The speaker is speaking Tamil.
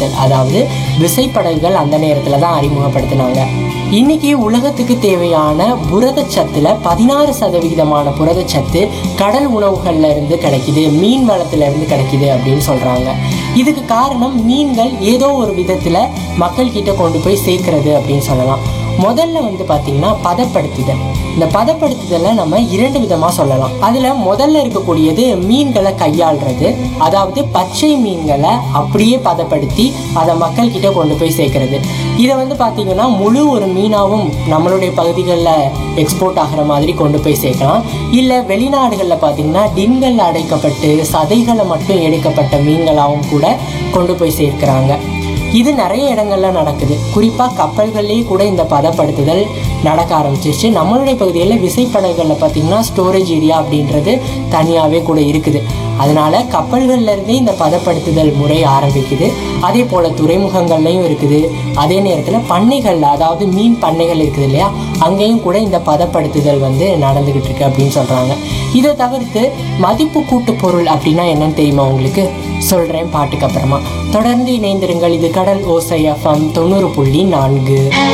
பதப்படுத்தல் அதாவது விசைப்படகுகள் அந்த நேரத்தில் தான் அறிமுகப்படுத்தினாங்க இன்னைக்கு உலகத்துக்கு தேவையான புரதச்சத்துல பதினாறு சதவிகிதமான புரதச்சத்து கடல் உணவுகள்ல இருந்து கிடைக்குது மீன் வளத்துல இருந்து கிடைக்குது அப்படின்னு சொல்றாங்க இதுக்கு காரணம் மீன்கள் ஏதோ ஒரு விதத்துல மக்கள் கிட்ட கொண்டு போய் சேர்க்கறது அப்படின்னு சொல்லலாம் முதல்ல வந்து பாத்தீங்கன்னா பதப்படுத்துதல் இந்த பதப்படுத்துதலை நம்ம இரண்டு விதமா சொல்லலாம் அதுல முதல்ல இருக்கக்கூடியது மீன்களை கையாள்றது அதாவது பச்சை மீன்களை அப்படியே பதப்படுத்தி அதை மக்கள் கிட்ட கொண்டு போய் சேர்க்கறது இதை வந்து பாத்தீங்கன்னா முழு ஒரு மீனாவும் நம்மளுடைய பகுதிகளில் எக்ஸ்போர்ட் ஆகிற மாதிரி கொண்டு போய் சேர்க்கலாம் இல்லை வெளிநாடுகளில் பார்த்தீங்கன்னா டின்களில் அடைக்கப்பட்டு சதைகளை மட்டும் எடுக்கப்பட்ட மீன்களாகவும் கூட கொண்டு போய் சேர்க்கிறாங்க இது நிறைய இடங்கள்ல நடக்குது குறிப்பாக கப்பல்கள்லேயே கூட இந்த பதப்படுத்துதல் நடக்க ஆரம்பிச்சிருச்சு நம்மளுடைய பகுதிகளில் விசைப்படகுகளில் பார்த்தீங்கன்னா ஸ்டோரேஜ் ஏரியா அப்படின்றது தனியாகவே கூட இருக்குது அதனால கப்பல்கள்ல இருந்தே இந்த பதப்படுத்துதல் முறை ஆரம்பிக்குது அதே போல் துறைமுகங்கள்லையும் இருக்குது அதே நேரத்தில் பண்ணைகள் அதாவது மீன் பண்ணைகள் இருக்குது இல்லையா அங்கேயும் கூட இந்த பதப்படுத்துதல் வந்து நடந்துகிட்டு இருக்கு அப்படின்னு சொல்கிறாங்க இதை தவிர்த்து மதிப்பு கூட்டு பொருள் அப்படின்னா என்னன்னு தெரியுமா உங்களுக்கு சொல்கிறேன் பாட்டுக்கு அப்புறமா தொடர்ந்து இணைந்திருங்கள் இது கடல் ஓசை எஃப்எம் தொண்ணூறு புள்ளி நான்கு